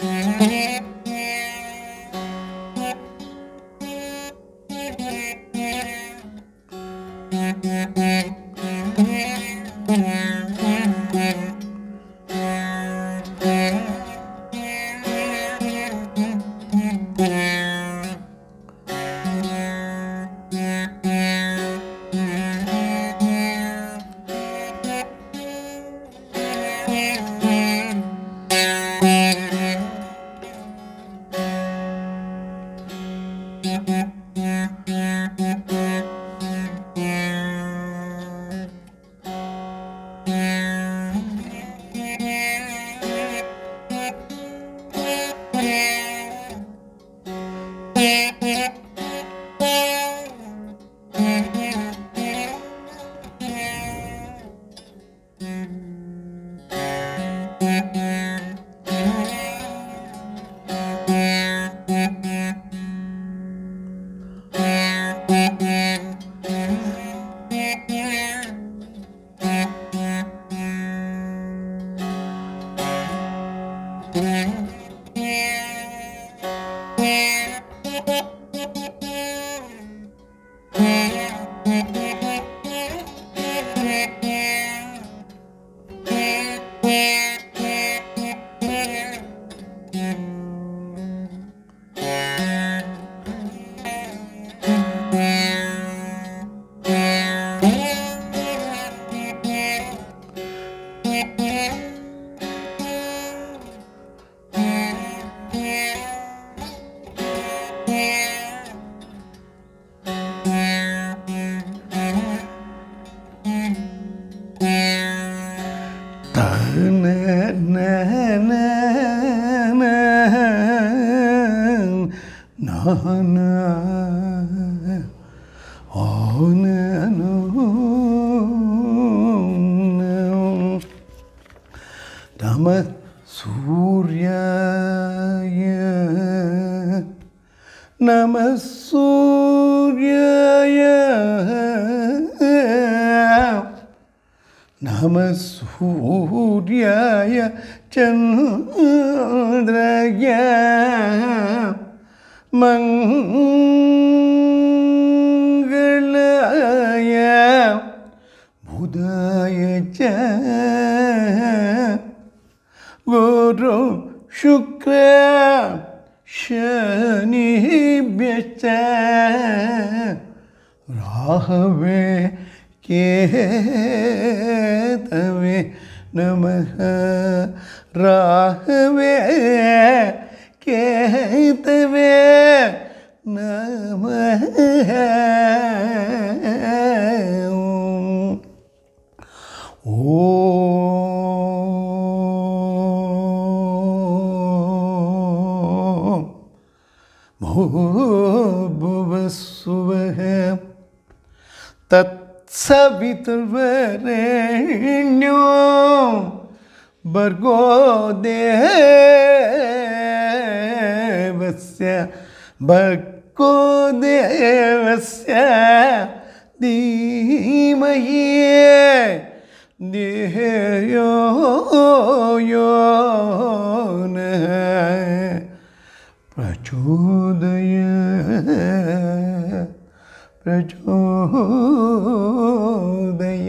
ನಮ ಸೂರ್ಯಾಯ ನಮ ಸೂರ್ಯಾಯ ನಮ ಸೂರ್ಯಾಯ ಚಂದ್ರಯ ಮಂಗಳಾಯ ಬುಧಾಯ ಚ ಗುರು ಶುಕ್ರ ಶನಿಭ್ಯಶ್ಚ ರಾಹವೇ ಕೇತವೇ ನಮಃ ರಾಹವೇ ಕೇತವೇ ನಮಃ ಓಂ ಭೂರ್ಭುವಸ್ಸುವಃ ತತ್ಸವಿತುರ್ವರೆಣ್ಯೋ ಭರ್ಗೋ ದೇವಸ್ಯ ಭರ್ಗೋ ದೇವಸ್ಯ ಧೀಮಹಿ ಧಿಯೋ ಯೋ ನಃ ಪ್ರಚೋದಯ ಪ್ರಚೋದಯ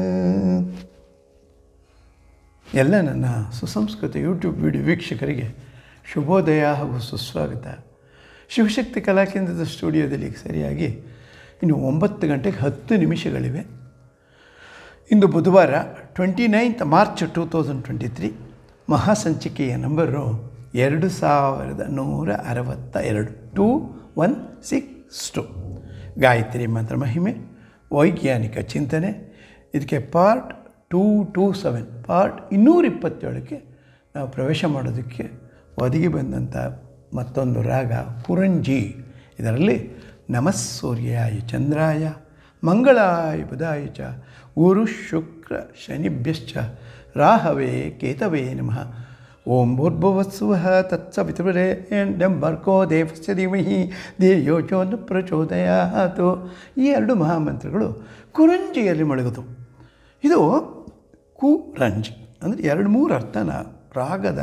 ಎಲ್ಲ ನನ್ನ ಸುಸಂಸ್ಕೃತ ಯೂಟ್ಯೂಬ್ ವಿಡಿಯೋ ವೀಕ್ಷಕರಿಗೆ ಶುಭೋದಯ ಹಾಗೂ ಸುಸ್ವಾಗತ ಶಿವಶಕ್ತಿ ಕಲಾಕೇಂದ್ರದ ಸ್ಟುಡಿಯೋದಲ್ಲಿ ಸರಿಯಾಗಿ ಇನ್ನು ಒಂಬತ್ತು ಗಂಟೆಗೆ ಹತ್ತು ನಿಮಿಷಗಳಿವೆ ಇಂದು ಬುಧವಾರ twenty ninth March two thousand twenty three ಮಹಾಸಂಚಿಕೆಯ ನಂಬರು ಎರಡು ಸಾವಿರದ ನೂರ ಅರವತ್ತ ಎರಡು two one six two Gayatri ಮಂತ್ರ ಮಹಿಮೆ ವೈಜ್ಞಾನಿಕ ಚಿಂತನೆ ಇದಕ್ಕೆ part two two seven part ಇನ್ನೂರ ಇಪ್ಪತ್ತೇಳಕ್ಕೆ ನಾವು ಪ್ರವೇಶ ಮಾಡೋದಕ್ಕೆ ಒದಗಿ ಬಂದಂಥ ಮತ್ತೊಂದು ರಾಗ ಕುರಂಜಿ ಇದರಲ್ಲಿ ನಮಃ ಸೂರ್ಯಾಯ ಚಂದ್ರಾಯ ಮಂಗಳಾಯ ಬುಧಾಯ ಚ ಗುರು ಶುಕ್ರ ಶನಿಭ್ಯಶ್ಚ ರಾಹವೇ ಕೇತವೇ ನಮಃ ಓಂ ಭೂರ್ಭುವತ್ಸುವಃ ತತ್ಸವಿತುರೇಂಡಂ ಭರ್ಗೋ ದೇವಸ್ಯ ಧೀಮಹಿ ಧಿಯೋಚೋನು ಪ್ರಚೋದಯಾತು ಈ ಎರಡು ಮಹಾಮಂತ್ರಗಳು ಕುರಂಜಿಯಲ್ಲಿ ಮೊಳಗುದು ಇದು ಕುರಂಜಿ ಅಂದರೆ ಎರಡು ಮೂರು ಅರ್ಥನ ರಾಗದ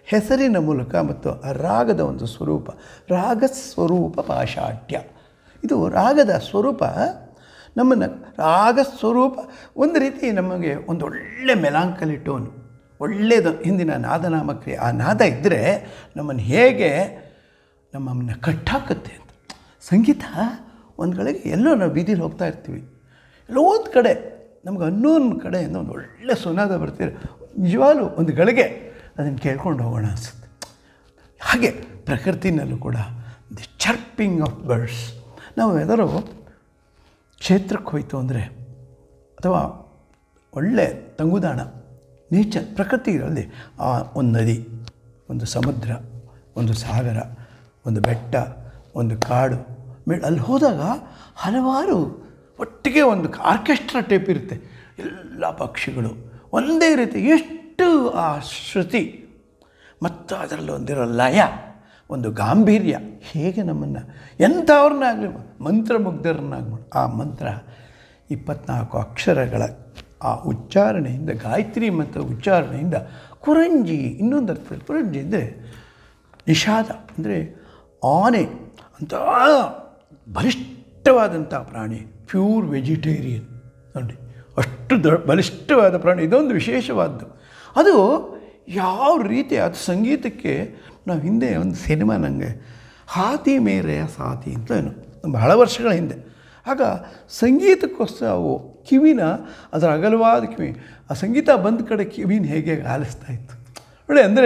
ಹೆಸರಿನ ಮೂಲಕ ಮತ್ತು ಆ ರಾಗದ ಒಂದು ಸ್ವರೂಪ ರಾಗ ಸ್ವರೂಪ ಪಾಷಾಢ್ಯ ಇದು ರಾಗದ ಸ್ವರೂಪ ನಮ್ಮನ್ನು ರಾಗ ಸ್ವರೂಪ ಒಂದು ರೀತಿ ನಮಗೆ ಒಂದು ಒಳ್ಳೆ ಮೆಲಾಂಕಲಿ ಟೋನ್ ಒಳ್ಳೆಯದು ಹಿಂದಿನ ನಾದನಾಮ ಕ್ರಿಯೆ ಆ ನಾದ ಇದ್ದರೆ ನಮ್ಮನ್ನು ಹೇಗೆ ನಮ್ಮನ್ನು ಕಟ್ಟಾಕುತ್ತೆ ಅಂತ ಸಂಗೀತ ಒಂದು ಕಡೆಗೆ ಎಲ್ಲೋ ನಾವು ಬೀದಿಲಿ ಹೋಗ್ತಾ ಇರ್ತೀವಿ ಎಲ್ಲೋ ಒಂದು ಕಡೆ ನಮ್ಗೆ ಅನ್ನೋನ್ ಕಡೆಯಿಂದ ಒಂದು ಒಳ್ಳೆ ಸುನಾದ ಬರ್ತೀರ ನಿಜವಾಗ್ಲೂ ಒಂದು ಗಳಿಗೆ ಅದನ್ನು ಕೇಳ್ಕೊಂಡು ಹೋಗೋಣ ಅನಿಸುತ್ತೆ ಹಾಗೆ ಪ್ರಕೃತಿನಲ್ಲೂ ಕೂಡ ದಿ ಚರ್ಪಿಂಗ್ ಆಫ್ ಬರ್ಡ್ಸ್ ನಾವು ಯಾವ್ದಾರು ಕ್ಷೇತ್ರಕ್ಕೆ ಹೋಯ್ತು ಅಂದರೆ ಅಥವಾ ಒಳ್ಳೆ ತಂಗುದಾಣ ನೇಚರ್ ಪ್ರಕೃತಿಗಳಲ್ಲಿ ಆ ಒಂದು ನದಿ ಒಂದು ಸಮುದ್ರ ಒಂದು ಸಾಗರ ಒಂದು ಬೆಟ್ಟ ಒಂದು ಕಾಡು ಮೇ ಅಲ್ಲಿ ಹೋದಾಗ ಹಲವಾರು ಒಟ್ಟಿಗೆ ಒಂದು ಆರ್ಕೆಸ್ಟ್ರಾ ಟೈಪ್ ಇರುತ್ತೆ ಎಲ್ಲ ಪಕ್ಷಿಗಳು ಒಂದೇ ರೀತಿ ಎಷ್ಟು ಆ ಶ್ರುತಿ ಮತ್ತು ಅದರಲ್ಲಿ ಒಂದಿರೋ ಲಯ ಒಂದು ಗಾಂಭೀರ್ಯ ಹೇಗೆ ನಮ್ಮನ್ನು ಎಂಥವ್ರನ್ನಾಗಲಿ ಮಂತ್ರಮುಗ್ಧರನ್ನಾಗಿ ಮಾಡಿ ಆ ಮಂತ್ರ ಇಪ್ಪತ್ನಾಲ್ಕು ಅಕ್ಷರಗಳ ಆ ಉಚ್ಚಾರಣೆಯಿಂದ ಗಾಯತ್ರಿ ಮಂತ್ರ ಉಚ್ಚಾರಣೆಯಿಂದ ಕುರಂಜಿ ಇನ್ನೊಂದು ಅರ್ಥದಲ್ಲಿ ಕುರಂಜಿ ಅಂದರೆ ನಿಷಾದ ಅಂದರೆ ಆನೆ ಅಂತ ಬಲಿಷ್ಠವಾದಂಥ ಪ್ರಾಣಿ ಪ್ಯೂರ್ ವೆಜಿಟೇರಿಯನ್ ನೋಡಿ ಅಷ್ಟು ದೊ ಬಲಿಷ್ಠವಾದ ಪ್ರಾಣಿ ಇದೊಂದು ವಿಶೇಷವಾದ್ದು ಅದು ಯಾವ ರೀತಿ ಅದು ಸಂಗೀತಕ್ಕೆ ನಾವು ಹಿಂದೆ ಒಂದು ಸಿನಿಮಾ ನನಗೆ ಹಾತಿ ಮೇರೆಯ ಸಾತಿ ಅಂತ ಏನು ಬಹಳ ವರ್ಷಗಳ ಹಿಂದೆ ಆಗ ಸಂಗೀತಕ್ಕೋಸ್ಕರ ಅವು ಕಿವಿನ ಅದರ ಅಗಲವಾದ ಕಿವಿ ಆ ಸಂಗೀತ ಬಂದ ಕಡೆ ಕಿವಿನ ಹೇಗೆ ಆಲಿಸ್ತಾ ಇತ್ತು ನೋಡಿ ಅಂದರೆ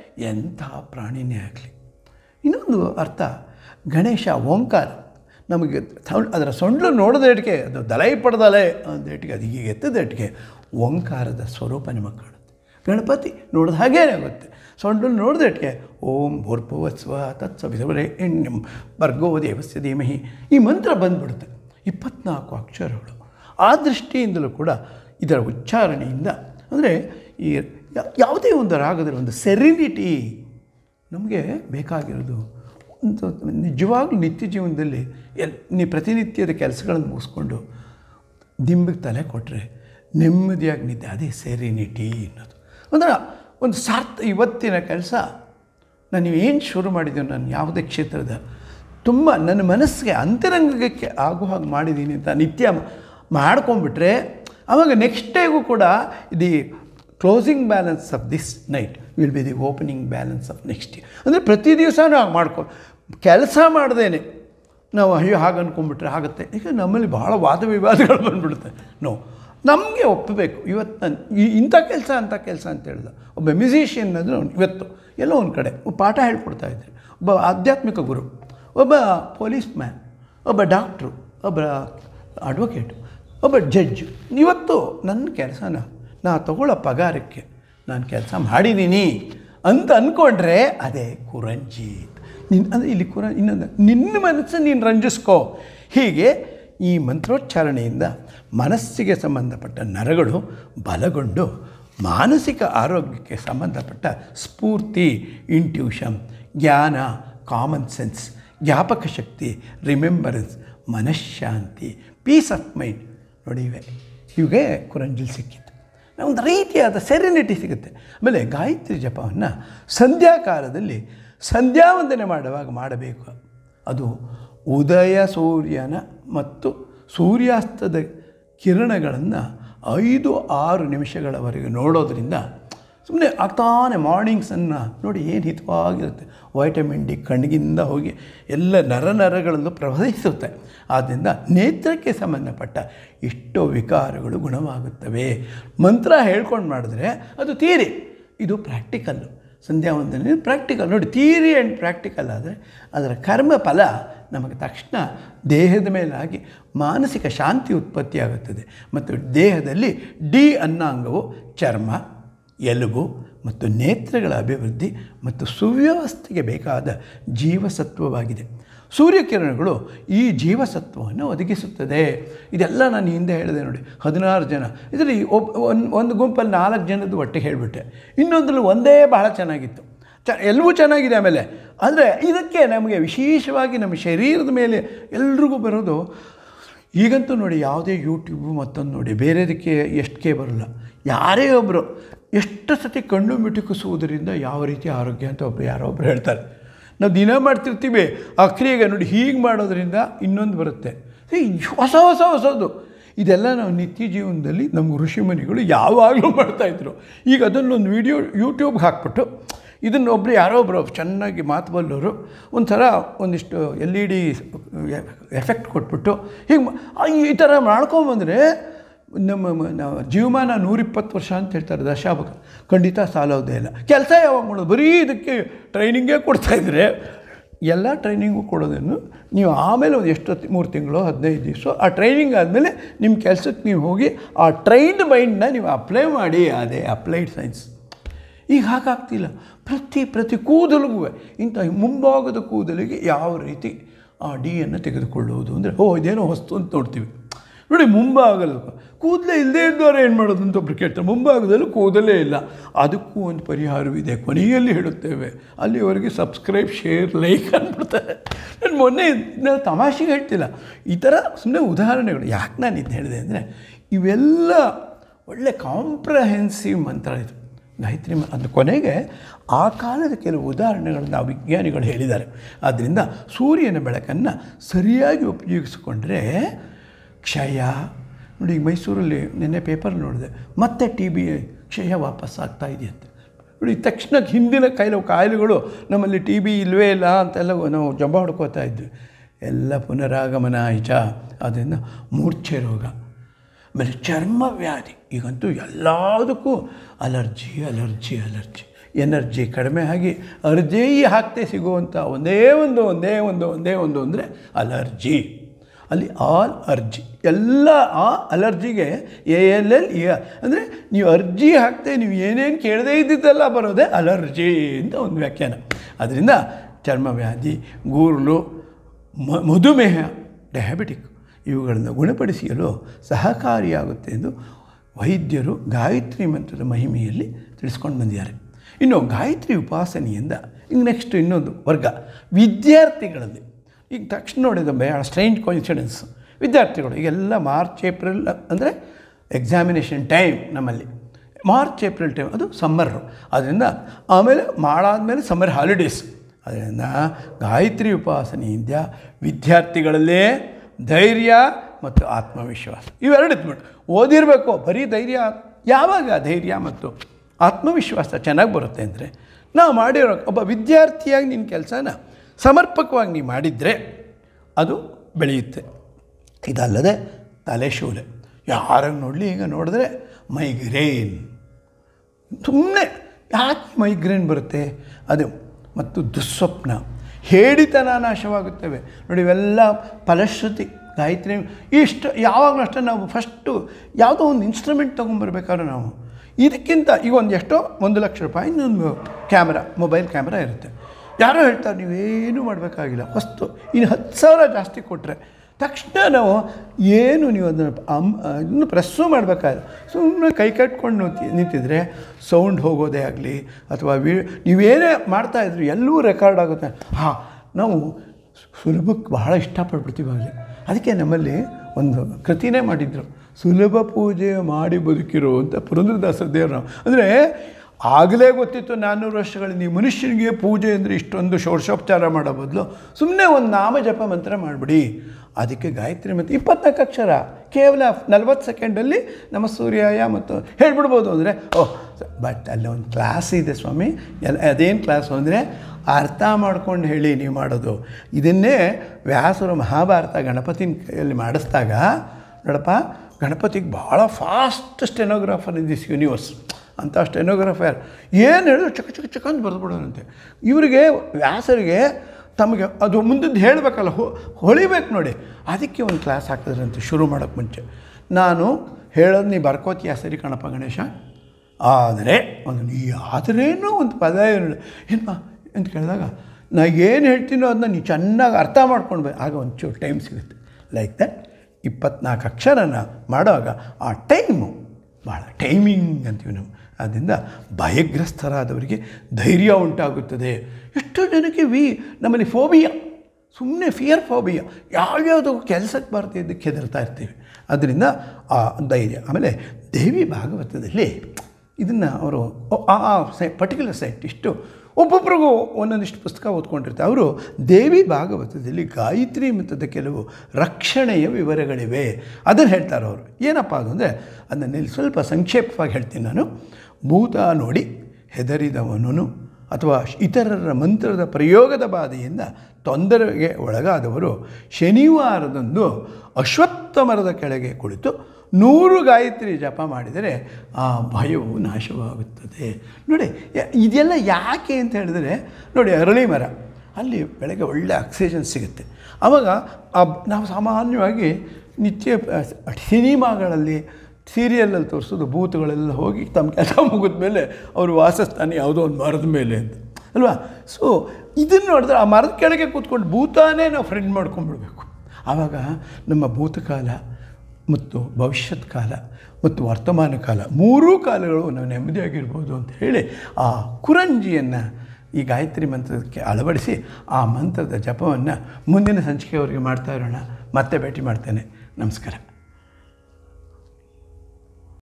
ಎಂಥ ಪ್ರಾಣಿನೇ ಆಗಲಿ ಇನ್ನೊಂದು ಅರ್ಥ ಗಣೇಶ ಓಂಕಾರ ನಮಗೆ ಸೌಂಡ್ ಅದರ ಸೊಂಡ್ಲು ನೋಡಿದೇಟಿಗೆ ಅದು ದಲೈ ಪಡೆದಲೆ ಅಂದೇಟಿಗೆ ಅದು ಹೀಗೆ ಎತ್ತದೇಟಿಗೆ ಓಂಕಾರದ ಸ್ವರೂಪ ನಿಮಗೆ ಕಾಣುತ್ತೆ ಗಣಪತಿ ನೋಡಿದ ಹಾಗೇ ಆಗುತ್ತೆ ಸೊಂಡ್ಲು ನೋಡಿದೇಟಿಗೆ ಓಂ ಭೂರ್ಭುವತ್ಸ್ವ ತತ್ಸವಿಧವರೆ ಎಣ್ಣೆ ಭರ್ಗೋ ದೇವಸ್ಯ ಧೀಮಹಿ ಈ ಮಂತ್ರ ಬಂದ್ಬಿಡುತ್ತೆ ಇಪ್ಪತ್ನಾಲ್ಕು ಅಕ್ಷರಗಳು ಆ ದೃಷ್ಟಿಯಿಂದಲೂ ಕೂಡ ಇದರ ಉಚ್ಚಾರಣೆಯಿಂದ ಅಂದರೆ ಈ ಯಾ- ಯಾವುದೇ ಒಂದು ರಾಗದಲ್ಲಿ ಒಂದು ಸೆರಿನಿಟಿ ನಮಗೆ ಬೇಕಾಗಿರೋದು ಒಂದು ನಿಜವಾಗ್ಲೂ ನಿತ್ಯ ಜೀವನದಲ್ಲಿ ಎಲ್ ನೀ ಪ್ರತಿನಿತ್ಯದ ಕೆಲಸಗಳನ್ನು ಮುಗಿಸ್ಕೊಂಡು ದಿಂಬಿಗೆ ತಲೆ ಕೊಟ್ಟರೆ ನೆಮ್ಮದಿಯಾಗಿ ನಿದ್ದೆ ಅದೇ ಸೆರಿನಿಟಿ ಅನ್ನೋದು ಅಂದ್ರೆ ಒಂದು ಸಾರ್ಥ ಇವತ್ತಿನ ಕೆಲಸ ನಾನು ಏನು ಶುರು ಮಾಡಿದ್ದೀವಿ ನಾನು ಯಾವುದೇ ಕ್ಷೇತ್ರದ ತುಂಬ ನನ್ನ ಮನಸ್ಸಿಗೆ ಅಂತರಂಗಕ್ಕೆ ಆಗೋ ಹಾಗೆ ಮಾಡಿದ್ದೀನಿ ಅಂತ ನಿತ್ಯ ಮಾಡ್ಕೊಂಡ್ಬಿಟ್ರೆ ಆವಾಗ ನೆಕ್ಸ್ಟ್ ಡೇಗೂ ಕೂಡ the closing balance of this night will be the opening balance of next year ಅಂದರೆ ಪ್ರತಿ ದಿವಸ ನಾವು ಮಾಡ್ಕೊ ಕೆಲಸ ಮಾಡ್ದೇನೆ ನಾವು ಅಯ್ಯೋ ಹಾಗೆ ಅಂದ್ಕೊಂಡ್ಬಿಟ್ರೆ ಆಗುತ್ತೆ ಈಗ ನಮ್ಮಲ್ಲಿ ಭಾಳ ವಾದ ವಿವಾದಗಳು ಬಂದ್ಬಿಡುತ್ತೆ ನೋ ನಮಗೆ ಒಪ್ಪಬೇಕು ಇವತ್ತು ನಾನು ಈ- ಇಂಥ ಕೆಲಸ ಅಂಥ ಕೆಲಸ ಅಂತ ಹೇಳ್ದ ಒಬ್ಬ ಮ್ಯೂಸಿಷಿಯನ್ ಅಂದರೆ ಅವ್ನು ಇವತ್ತು ಎಲ್ಲೋ ಒಂದು ಕಡೆ ಒಬ್ಬ ಪಾಠ ಹೇಳ್ಕೊಡ್ತಾ ಇದ್ದರು ಒಬ್ಬ ಆಧ್ಯಾತ್ಮಿಕ ಗುರು ಒಬ್ಬ ಪೊಲೀಸ್ ಮ್ಯಾನ್ ಒಬ್ಬ ಡಾಕ್ಟ್ರು ಒಬ್ಬ ಅಡ್ವೊಕೇಟು ಒಬ್ಬ ಜಡ್ಜು ಇವತ್ತು ನನ್ನ ಕೆಲಸನ ನಾ ತಗೊಳ್ಳೋ ಪಗಾರಕ್ಕೆ ನಾನು ಕೆಲಸ ಮಾಡಿದ್ದೀನಿ ಅಂತ ಅಂದ್ಕೊಂಡ್ರೆ ಅದೇ ಕುರಂಜಿ ನಿನ್ನ ಅಂದರೆ ಇಲ್ಲಿ ಕುರ ಇನ್ನೊಂದು ನಿನ್ನ ಮನಸ್ಸು ನೀನು ರಂಜಿಸ್ಕೋ ಹೀಗೆ ಈ ಮಂತ್ರೋಚ್ಚಾರಣೆಯಿಂದ ಮನಸ್ಸಿಗೆ ಸಂಬಂಧಪಟ್ಟ ನರಗಳು ಬಲಗೊಂಡು ಮಾನಸಿಕ ಆರೋಗ್ಯಕ್ಕೆ ಸಂಬಂಧಪಟ್ಟ ಸ್ಫೂರ್ತಿ ಇಂಟ್ಯೂಷನ್ ಜ್ಞಾನ ಕಾಮನ್ ಸೆನ್ಸ್ ಜ್ಞಾಪಕ ಶಕ್ತಿ ರಿಮೆಂಬರೆನ್ಸ್ ಮನಃಶಾಂತಿ ಪೀಸ್ ಆಫ್ ಮೈಂಡ್ ನೋಡಿ ಇವೆ ಇವಿಗೆ ಕುರಂಜಲ್ ಸಿಕ್ಕಿತ್ತು ಒಂದು ರೀತಿಯಾದ ಸೆರೆನಿಟಿ ಸಿಗುತ್ತೆ ಆಮೇಲೆ ಗಾಯತ್ರಿ ಜಪವನ್ನು ಸಂಧ್ಯಾಕಾಲದಲ್ಲಿ ಸಂಧ್ಯಾವಂದನೆ ಮಾಡುವಾಗ ಮಾಡಬೇಕು ಅದು ಉದಯ ಸೂರ್ಯನ ಮತ್ತು ಸೂರ್ಯಾಸ್ತದ ಕಿರಣಗಳನ್ನು ಐದು ಆರು ನಿಮಿಷಗಳವರೆಗೆ ನೋಡೋದ್ರಿಂದ ಸುಮ್ಮನೆ ಆಗ್ತಾನೆ ಮಾರ್ನಿಂಗ್ಸನ್ನು ನೋಡಿ ಏನು ಹಿತವಾಗಿರುತ್ತೆ ವೈಟಮಿನ್ ಡಿ ಕಣ್ಣಿಗಿಂದ ಹೋಗಿ ಎಲ್ಲ ನರ ನರಗಳಲ್ಲೂ ಪ್ರವಹಿಸುತ್ತೆ ಆದ್ದರಿಂದ ನೇತ್ರಕ್ಕೆ ಸಂಬಂಧಪಟ್ಟ ಎಷ್ಟೋ ವಿಕಾರಗಳು ಗುಣವಾಗುತ್ತವೆ ಮಂತ್ರ ಹೇಳ್ಕೊಂಡು ಮಾಡಿದ್ರೆ ಅದು ತೀರಿ ಇದು ಪ್ರಾಕ್ಟಿಕಲ್ಲು ಸಂಧ್ಯಾ ವಂದನೆ ಪ್ರಾಕ್ಟಿಕಲ್ ನೋಡಿ ಥಿಯರಿ ಆ್ಯಂಡ್ ಪ್ರಾಕ್ಟಿಕಲ್ ಆದರೆ ಅದರ ಕರ್ಮ ಫಲ ನಮಗೆ ತಕ್ಷಣ ದೇಹದ ಮೇಲಾಗಿ ಮಾನಸಿಕ ಶಾಂತಿ ಉತ್ಪತ್ತಿಯಾಗುತ್ತದೆ ಮತ್ತು ದೇಹದಲ್ಲಿ ಡಿ ಅನ್ನಾಂಗವು ಚರ್ಮ ಎಲುಬು ಮತ್ತು ನೇತ್ರಗಳ ಅಭಿವೃದ್ಧಿ ಮತ್ತು ಸುವ್ಯವಸ್ಥೆಗೆ ಬೇಕಾದ ಜೀವಸತ್ವವಾಗಿದೆ ಸೂರ್ಯಕಿರಣಗಳು ಈ ಜೀವಸತ್ವವನ್ನು ಒದಗಿಸುತ್ತದೆ ಇದೆಲ್ಲ ನಾನು ಹಿಂದೆ ಹೇಳಿದೆ ನೋಡಿ ಹದಿನಾರು ಜನ ಇದರಲ್ಲಿ ಒಬ್ಬ ಒಂದು ಒಂದು ಗುಂಪಲ್ಲಿ ನಾಲ್ಕು ಜನದ್ದು ಒಟ್ಟಿಗೆ ಹೇಳಿಬಿಟ್ಟೆ ಇನ್ನೊಂದ್ರಲ್ಲಿ ಒಂದೇ ಬಹಳ ಚೆನ್ನಾಗಿತ್ತು ಚ ಎಲ್ಲವೂ ಚೆನ್ನಾಗಿದೆ ಆಮೇಲೆ ಆದರೆ ಇದಕ್ಕೆ ನಮಗೆ ವಿಶೇಷವಾಗಿ ನಮ್ಮ ಶರೀರದ ಮೇಲೆ ಎಲ್ರಿಗೂ ಬರೋದು ಈಗಂತೂ ನೋಡಿ ಯಾವುದೇ ಯೂಟ್ಯೂಬು ಮತ್ತೊಂದು ನೋಡಿ ಬೇರೆದಕ್ಕೆ ಎಷ್ಟಕ್ಕೆ ಬರೋಲ್ಲ ಯಾರೇ ಒಬ್ಬರು ಎಷ್ಟು ಸತಿ ಕಣ್ಣು ಮಿಟುಕಿಸುವುದರಿಂದ ಯಾವ ರೀತಿ ಆರೋಗ್ಯ ಅಂತ ಒಬ್ಬರು ಯಾರೋ ಒಬ್ರು ಹೇಳ್ತಾರೆ ನಾವು ದಿನ ಮಾಡ್ತಿರ್ತೀವಿ ಆ ಕ್ರಿಯೆಗೆ ನೋಡಿ ಹೀಗೆ ಮಾಡೋದ್ರಿಂದ ಇನ್ನೊಂದು ಬರುತ್ತೆ ಈ ಹೊಸ ಹೊಸ ಹೊಸದು ಇದೆಲ್ಲ ನಾವು ನಿತ್ಯ ಜೀವನದಲ್ಲಿ ನಮ್ಮ ಋಷಿಮುನಿಗಳು ಯಾವಾಗಲೂ ಮಾಡ್ತಾಯಿದ್ರು ಈಗ ಅದನ್ನೊಂದು ವಿಡಿಯೋ ಯೂಟ್ಯೂಬ್ಗೆ ಹಾಕ್ಬಿಟ್ಟು ಇದನ್ನು ಒಬ್ಬರು ಯಾರೋ ಒಬ್ಬರು ಚೆನ್ನಾಗಿ ಮಾತು ಬಲ್ಲವರು ಒಂಥರ ಒಂದಿಷ್ಟು ಎಲ್ ಇ ಡಿ ಎಫೆಕ್ಟ್ ಕೊಟ್ಬಿಟ್ಟು ಹೀಗೆ ಮ- ಆ, ಈ ಥರ ಮಾಡ್ಕೊಂಬಂದರೆ ನಮ್ಮ ಮ- ನಾವು ಜೀವಮಾನ ನೂರಿಪ್ಪತ್ತು ವರ್ಷ ಅಂತ ಹೇಳ್ತಾರೆ ದಶಾಭಕ ಖಂಡಿತ ಸಾಲೋದೇ ಇಲ್ಲ ಕೆಲಸ ಯಾವಾಗ ಮಾಡೋದು ಬರೀ ಇದಕ್ಕೆ ಟ್ರೈನಿಂಗೇ ಕೊಡ್ತಾಯಿದ್ರೆ ಎಲ್ಲ ಟ್ರೈನಿಂಗು ಕೊಡೋದನ್ನು ನೀವು ಆಮೇಲೆ ಒಂದು ಎಷ್ಟು ಹೊತ್ತು- ಮೂರು ತಿಂಗಳು ಹದಿನೈದು ದಿವಸ ಆ ಟ್ರೈನಿಂಗ್ ಆದಮೇಲೆ ನಿಮ್ಮ ಕೆಲಸಕ್ಕೆ ನೀವು ಹೋಗಿ ಆ ಟ್ರೈನ್ಡ್ ಮೈಂಡನ್ನ ನೀವು ಅಪ್ಲೈ ಮಾಡಿ ಅದೇ ಅಪ್ಲೈಡ್ ಸೈನ್ಸ್ ಈಗ ಹಾಗಾಗ್ತಿಲ್ಲ ಪ್ರತಿ ಪ್ರತಿ ಕೂದಲಿಗೂ ಇಂಥ ಮುಂಭಾಗದ ಕೂದಲಿಗೆ ಯಾವ ರೀತಿ ಆ ಡಿಯನ್ನು ತೆಗೆದುಕೊಳ್ಳುವುದು ಅಂದರೆ ಓ ಇದೇನೋ ಹೊಸ್ತು ಅಂತ ನೋಡ್ತೀವಿ ನೋಡಿ ಮುಂಭಾಗದ ಕೂದಲೇ ಇಲ್ಲದೇ ಇದ್ದವರು ಏನು ಮಾಡೋದು ಅಂತ ಒಬ್ರು ಕೇಳ್ತಾರೆ ಮುಂಭಾಗದಲ್ಲಿ ಕೂದಲೇ ಇಲ್ಲ ಅದಕ್ಕೂ ಒಂದು ಪರಿಹಾರವಿದೆ ಕೊನೆಯಲ್ಲಿ ಹೇಳುತ್ತೇವೆ ಅಲ್ಲಿವರೆಗೆ ಸಬ್ಸ್ಕ್ರೈಬ್ ಶೇರ್ ಲೈಕ್ ಅಂದ್ಬಿಡ್ತಾರೆ ನಾನು ಮೊನ್ನೆ ನಾನು ತಮಾಷೆಗೆ ಹೇಳ್ತಿಲ್ಲ ಈ ಥರ ಸುಮ್ಮನೆ ಉದಾಹರಣೆಗಳು ಯಾಕೆ ನಾನು ಇದನ್ನ ಹೇಳಿದೆ ಅಂದರೆ ಇವೆಲ್ಲ ಒಳ್ಳೆ ಕಾಂಪ್ರಹೆನ್ಸಿವ್ ಮಂತ್ರ ಇದು ಗಾಯತ್ರಿ ಮ- ಅದು ಕೊನೆಗೆ ಆ ಕಾಲದ ಕೆಲವು ಉದಾಹರಣೆಗಳನ್ನು ಆ ವಿಜ್ಞಾನಿಗಳು ಹೇಳಿದ್ದಾರೆ ಆದ್ದರಿಂದ ಸೂರ್ಯನ ಬೆಳಕನ್ನು ಸರಿಯಾಗಿ ಉಪಯೋಗಿಸಿಕೊಂಡ್ರೆ ಕ್ಷಯ ನೋಡಿ ಈಗ ಮೈಸೂರಲ್ಲಿ ನಿನ್ನೆ ಪೇಪರ್ ನೋಡಿದೆ ಮತ್ತೆ ಟಿ ಬಿ ಕ್ಷಯ ವಾಪಸ್ ಆಗ್ತಾ ಇದೆಯಂತೆ ನೋಡಿ ತಕ್ಷಣ ಹಿಂದಿನ ಕಾಯಿಲೆ ಕಾಯಿಲೆಗಳು ನಮ್ಮಲ್ಲಿ ಟಿ ಬಿ ಇಲ್ಲವೇ ಇಲ್ಲ ಅಂತೆಲ್ಲ ನಾವು ಜಂಬ ಹೊಡ್ಕೋತಾ ಇದ್ವಿ ಎಲ್ಲ ಪುನರಾಗಮನ ಆಯ್ತ ಅದರಿಂದ ಮೂರ್ಛೆ ರೋಗ ಆಮೇಲೆ ಚರ್ಮ ವ್ಯಾಧಿ ಈಗಂತೂ ಎಲ್ಲದಕ್ಕೂ ಅಲರ್ಜಿ ಅಲರ್ಜಿ ಅಲರ್ಜಿ ಎನರ್ಜಿ ಕಡಿಮೆ ಆಗಿ ಅರ್ಜಿ ಹಾಕ್ತೆ ಸಿಗುವಂಥ ಒಂದೇ ಒಂದು ಒಂದೇ ಒಂದು ಒಂದೇ ಒಂದು ಅಂದರೆ ಅಲರ್ಜಿ ಅಲ್ಲಿ ಆಲ್ ಅರ್ಜಿ ಎಲ್ಲ ಆ ಅಲರ್ಜಿಗೆ ಎ ಎಲ್ ಎಲ್ ಇ ಅಂದರೆ ನೀವು ಅರ್ಜಿ ಹಾಕ್ತೆ ನೀವು ಏನೇನು ಕೇಳದೇ ಇದ್ದಿದ್ದೆಲ್ಲ ಬರೋದೇ ಅಲರ್ಜಿ ಅಂತ ಒಂದು ವ್ಯಾಖ್ಯಾನ ಅದರಿಂದ ಚರ್ಮವ್ಯಾಧಿ ಗೂರ್ಲು ಮ ಮಧುಮೇಹ ಡಯಾಬಿಟಿಕ್ ಇವುಗಳನ್ನು ಗುಣಪಡಿಸಲು ಸಹಕಾರಿಯಾಗುತ್ತೆ ಎಂದು ವೈದ್ಯರು ಗಾಯತ್ರಿ ಮಂತ್ರದ ಮಹಿಮೆಯಲ್ಲಿ ತಿಳಿಸ್ಕೊಂಡು ಬಂದಿದ್ದಾರೆ ಇನ್ನು ಗಾಯತ್ರಿ ಉಪಾಸನೆಯಿಂದ ಈಗ ನೆಕ್ಸ್ಟ್ ಇನ್ನೊಂದು ವರ್ಗ ವಿದ್ಯಾರ್ಥಿಗಳಲ್ಲಿ ಈಗ ತಕ್ಷಣ ನೋಡಿದ ಭಾಳ ಸ್ಟ್ರೈಂಜ್ ಕಾನ್ಸಿಡೆನ್ಸ್ ವಿದ್ಯಾರ್ಥಿಗಳು ಈಗೆಲ್ಲ ಮಾರ್ಚ್ ಏಪ್ರಿಲ್ ಅಂದರೆ ಎಕ್ಸಾಮಿನೇಷನ್ ಟೈಮ್ ನಮ್ಮಲ್ಲಿ ಮಾರ್ಚ್ ಏಪ್ರಿಲ್ ಟೈಮ್ ಅದು ಸಮ್ಮರು ಅದರಿಂದ ಆಮೇಲೆ ಮಾಡಾದ್ಮೇಲೆ ಸಮ್ಮರ್ ಹಾಲಿಡೇಸ್ ಅದರಿಂದ ಗಾಯತ್ರಿ ಉಪಾಸನೆಯಿಂದ ವಿದ್ಯಾರ್ಥಿಗಳಲ್ಲೇ ಧೈರ್ಯ ಮತ್ತು ಆತ್ಮವಿಶ್ವಾಸ ಇವೆರಡು ಇದ್ಬಿಟ್ಟು ಓದಿರಬೇಕು ಬರೀ ಧೈರ್ಯ ಯಾವಾಗ ಧೈರ್ಯ ಮತ್ತು ಆತ್ಮವಿಶ್ವಾಸ ಚೆನ್ನಾಗಿ ಬರುತ್ತೆ ಅಂದರೆ ನಾವು ಮಾಡಿರೋ ಒಬ್ಬ ವಿದ್ಯಾರ್ಥಿಯಾಗಿ ನಿನ್ನ ಕೆಲಸನ ಸಮರ್ಪಕವಾಗಿ ನೀವು ಮಾಡಿದರೆ ಅದು ಬೆಳೆಯುತ್ತೆ ಇದಲ್ಲದೆ ತಲೆ ಶೂಲೆ ಯಾರನ್ನು ನೋಡಲಿ ಈಗ ನೋಡಿದ್ರೆ ಮೈಗ್ರೇನ್ ಸುಮ್ಮನೆ ಯಾಕೆ ಮೈಗ್ರೇನ್ ಬರುತ್ತೆ ಅದು ಮತ್ತು ದುಸ್ವಪ್ನ ಹೇಳಿತನ ನಾಶವಾಗುತ್ತವೆ ನೋಡಿ ಇವೆಲ್ಲ ಫಲಶ್ರುತಿ ಗಾಯತ್ರಿ ಇಷ್ಟು ಯಾವಾಗಲೂ ಅಷ್ಟೇ ನಾವು ಫಸ್ಟು ಯಾವುದೋ ಒಂದು ಇನ್ಸ್ಟ್ರೂಮೆಂಟ್ ತೊಗೊಂಬರ್ಬೇಕಾದ್ರೆ ನಾವು ಇದಕ್ಕಿಂತ ಈಗ ಒಂದು ಎಷ್ಟೋ ಒಂದು ಲಕ್ಷ ರೂಪಾಯಿ ಇನ್ನೊಂದು ಕ್ಯಾಮ್ರಾ ಮೊಬೈಲ್ ಕ್ಯಾಮ್ರಾ ಇರುತ್ತೆ ಯಾರೋ ಹೇಳ್ತಾರೆ ನೀವೇನೂ ಮಾಡಬೇಕಾಗಿಲ್ಲ ವಸ್ತು ಇನ್ನು ಹತ್ತು ಸಾವಿರ ಜಾಸ್ತಿ ಕೊಟ್ಟರೆ ತಕ್ಷಣ ನಾವು ಏನು ನೀವು ಅದನ್ನು ಅಮ್ ಇನ್ನು ಪ್ರೆಸ್ಸು ಮಾಡಬೇಕಾದ್ರೆ ಸುಮ್ಮನೆ ಕೈ ಕಟ್ಕೊಂಡು ನಿಂತಿ ನಿಂತಿದ್ರೆ ಸೌಂಡ್ ಹೋಗೋದೇ ಆಗಲಿ ಅಥವಾ ವಿ ನೀವೇನೇ ಮಾಡ್ತಾಯಿದ್ರು ಎಲ್ಲವೂ ರೆಕಾರ್ಡ್ ಆಗುತ್ತೆ ಹಾಂ ನಾವು ಸುಲಭಕ್ಕೆ ಬಹಳ ಇಷ್ಟಪಟ್ಬಿಡ್ತೀವಿ ಆಗಲಿ ಅದಕ್ಕೆ ನಮ್ಮಲ್ಲಿ ಒಂದು ಕೃತಿನೇ ಮಾಡಿದ್ರು ಸುಲಭ ಪೂಜೆ ಮಾಡಿ ಬದುಕಿರೋ ಅಂತ ಪುರಂದ್ರದಾಸ ದೇವರು ಅಂದರೆ ಆಗಲೇ ಗೊತ್ತಿತ್ತು ನಾನ್ನೂರು ವರ್ಷಗಳಲ್ಲಿ ನೀವು ಮನುಷ್ಯನಿಗೆ ಪೂಜೆ ಅಂದರೆ ಇಷ್ಟೊಂದು ಷೋಡಶೋಪಚಾರ ಮಾಡೋ ಬದಲು ಸುಮ್ಮನೆ ಒಂದು ನಾಮ ಜಪ ಮಂತ್ರ ಮಾಡಿಬಿಡಿ ಅದಕ್ಕೆ ಗಾಯತ್ರಿ ಮತ್ತು ಇಪ್ಪತ್ನಾಲ್ಕು ಅಕ್ಷರ ಕೇವಲ ನಲ್ವತ್ತು ಸೆಕೆಂಡಲ್ಲಿ ನಮ್ಮ ಸೂರ್ಯಾಯ ಮತ್ತು ಹೇಳ್ಬಿಡ್ಬೋದು ಅಂದರೆ ಓಹ್ ಬಟ್ ಅಲ್ಲಿ ಒಂದು ಕ್ಲಾಸ್ ಇದೆ ಸ್ವಾಮಿ ಎಲ್ಲ ಅದೇನು ಕ್ಲಾಸು ಅಂದರೆ ಅರ್ಥ ಮಾಡ್ಕೊಂಡು ಹೇಳಿ ನೀವು ಮಾಡೋದು ಇದನ್ನೇ ವ್ಯಾಸರು ಮಹಾಭಾರತ ಗಣಪತಿನ ಕೈಯಲ್ಲಿ ಮಾಡಿಸಿದಾಗ ನೋಡಪ್ಪ ಗಣಪತಿಗೆ ಭಾಳ fast stenographer in this universe ಅಂತ ಸ್ಟೆನೋಗ್ರಾಫರ್ ಏನು ಹೇಳಿದ್ರು ಚಕ ಚಕ ಚಕ ಅಂತ ಬರೆದ್ಬಿಡೋರಂತೆ ಇವರಿಗೆ ವ್ಯಾಸರಿಗೆ ತಮಗೆ ಅದು ಮುಂದದ್ದು ಹೇಳಬೇಕಲ್ಲ ಹೊ ಹೊಳಿಬೇಕು ನೋಡಿ ಅದಕ್ಕೆ ಒಂದು ಕ್ಲಾಸ್ ಹಾಕಿದ್ರಂತೆ ಶುರು ಮಾಡೋಕ್ಕೆ ಮುಂಚೆ ನಾನು ಹೇಳೋದು ನೀ ಬರ್ಕೋತೀಯ ಸರಿ ಕಣಪ್ಪ ಗಣೇಶ ಆದರೆ ಒಂದು ನೀ ಆದರೇನೋ ಒಂದು ಪದ ಏನು ಏನು ಅಂತ ಕೇಳಿದಾಗ ನಾ ಏನು ಹೇಳ್ತೀನೋ ಅದನ್ನ ನೀ ಚೆನ್ನಾಗಿ ಅರ್ಥ ಮಾಡ್ಕೊಂಡು ಆಗ ಒಂಚೂರು ಟೈಮ್ ಸಿಗುತ್ತೆ ಲೈಕ್ ದಟ್ ಇಪ್ಪತ್ನಾಲ್ಕು ಅಕ್ಷರನ ಮಾಡುವಾಗ ಆ ಟೈಮು ಭಾಳ ಟೈಮಿಂಗ್ ಅಂತೀವಿ ನಾವು ಆದ್ದರಿಂದ ಭಯಗ್ರಸ್ತರಾದವರಿಗೆ ಧೈರ್ಯ ಉಂಟಾಗುತ್ತದೆ ಎಷ್ಟೋ ಜನಕ್ಕೆ ವಿ ನಮ್ಮಲ್ಲಿ ಫೋಬಿಯಾ ಸುಮ್ಮನೆ ಫಿಯರ್ ಫೋಬಿಯಾ ಯಾವ್ಯಾವುದೋ ಕೆಲಸಕ್ಕೆ ಬರ್ತಿದ್ದಕ್ಕೆ ಹೆದರ್ತಾ ಇರ್ತೀವಿ ಅದರಿಂದ ಆ ಧೈರ್ಯ ಆಮೇಲೆ ದೇವಿ ಭಾಗವತದಲ್ಲಿ ಇದನ್ನು ಅವರು ಆ ಆ ಸೈ ಪರ್ಟಿಕ್ಯುಲರ್ ಸೈಂಟಿಸ್ಟು ಒಬ್ಬೊಬ್ರಿಗೂ ಒಂದೊಂದಿಷ್ಟು ಪುಸ್ತಕ ಓದ್ಕೊಂಡಿರ್ತಾರೆ ಅವರು ದೇವಿ ಭಾಗವತದಲ್ಲಿ ಗಾಯತ್ರಿ ಮಂತ್ರದ ಕೆಲವು ರಕ್ಷಣೆಯ ವಿವರಗಳಿವೆ ಅದನ್ನು ಹೇಳ್ತಾರೆ ಅವರು ಏನಪ್ಪ ಅದು ಅಂದರೆ ಅದನ್ನು ಇಲ್ಲಿ ಸ್ವಲ್ಪ ಸಂಕ್ಷೇಪವಾಗಿ ಹೇಳ್ತೀನಿ ನಾನು ಭೂತ ನೋಡಿ ಹೆದರಿದವನು ಅಥವಾ ಇತರರ ಮಂತ್ರದ ಪ್ರಯೋಗದ ಬಾಧೆಯಿಂದ ತೊಂದರೆಗೆ ಒಳಗಾದವರು ಶನಿವಾರದಂದು ಅಶ್ವತ್ಥ ಮರದ ಕೆಳಗೆ ಕುಳಿತು ನೂರು ಗಾಯತ್ರಿ ಜಪ ಮಾಡಿದರೆ ಆ ಭಯವು ನಾಶವಾಗುತ್ತದೆ ನೋಡಿ ಯ- ಇದೆಲ್ಲ ಯಾಕೆ ಅಂತ ಹೇಳಿದರೆ ನೋಡಿ ಅರಳಿ ಮರ ಅಲ್ಲಿ ಬೆಳಗ್ಗೆ ಒಳ್ಳೆ ಆಕ್ಸಿಜನ್ ಸಿಗುತ್ತೆ ಆವಾಗ ಆ ನಾವು ಸಾಮಾನ್ಯವಾಗಿ ನಿತ್ಯ ಆ, ಸಿನಿಮಾಗಳಲ್ಲಿ ಸೀರಿಯಲಲ್ಲಿ ತೋರಿಸೋದು ಭೂತಗಳೆಲ್ಲ ಹೋಗಿ ತಮ್ಮ ಕೆಲಸ ಮುಗಿದ ಮೇಲೆ ಅವರು ವಾಸಸ್ಥಾನ ಯಾವುದೋ ಒಂದು ಮರದ ಮೇಲೆ ಅಂತ ಅಲ್ವಾ ಸೊ ಇದನ್ನು ನೋಡಿದ್ರೆ ಆ ಮರದ ಕೆಳಗೆ ಕೂತ್ಕೊಂಡು ಭೂತಾನೇ ನಾವು ಫ್ರೆಂಡ್ ಮಾಡ್ಕೊಂಡ್ಬಿಡ್ಬೇಕು ಆವಾಗ ನಮ್ಮ ಭೂತಕಾಲ ಮತ್ತು ಭವಿಷ್ಯತ್ ಕಾಲ ಮತ್ತು ವರ್ತಮಾನ ಕಾಲ ಮೂರೂ ಕಾಲಗಳು ನಾವು ನೆಮ್ಮದಿಯಾಗಿರ್ಬೋದು ಅಂತ ಹೇಳಿ ಆ ಕುರಂಜಿಯನ್ನು ಈ ಗಾಯತ್ರಿ ಮಂತ್ರಕ್ಕೆ ಅಳವಡಿಸಿ ಆ ಮಂತ್ರದ ಜಪವನ್ನು ಮುಂದಿನ ಸಂಚಿಕೆಯವರೆಗೆ ಮಾಡ್ತಾ ಇರೋಣ ಮತ್ತೆ ಭೇಟಿ ಮಾಡ್ತೇನೆ ನಮಸ್ಕಾರ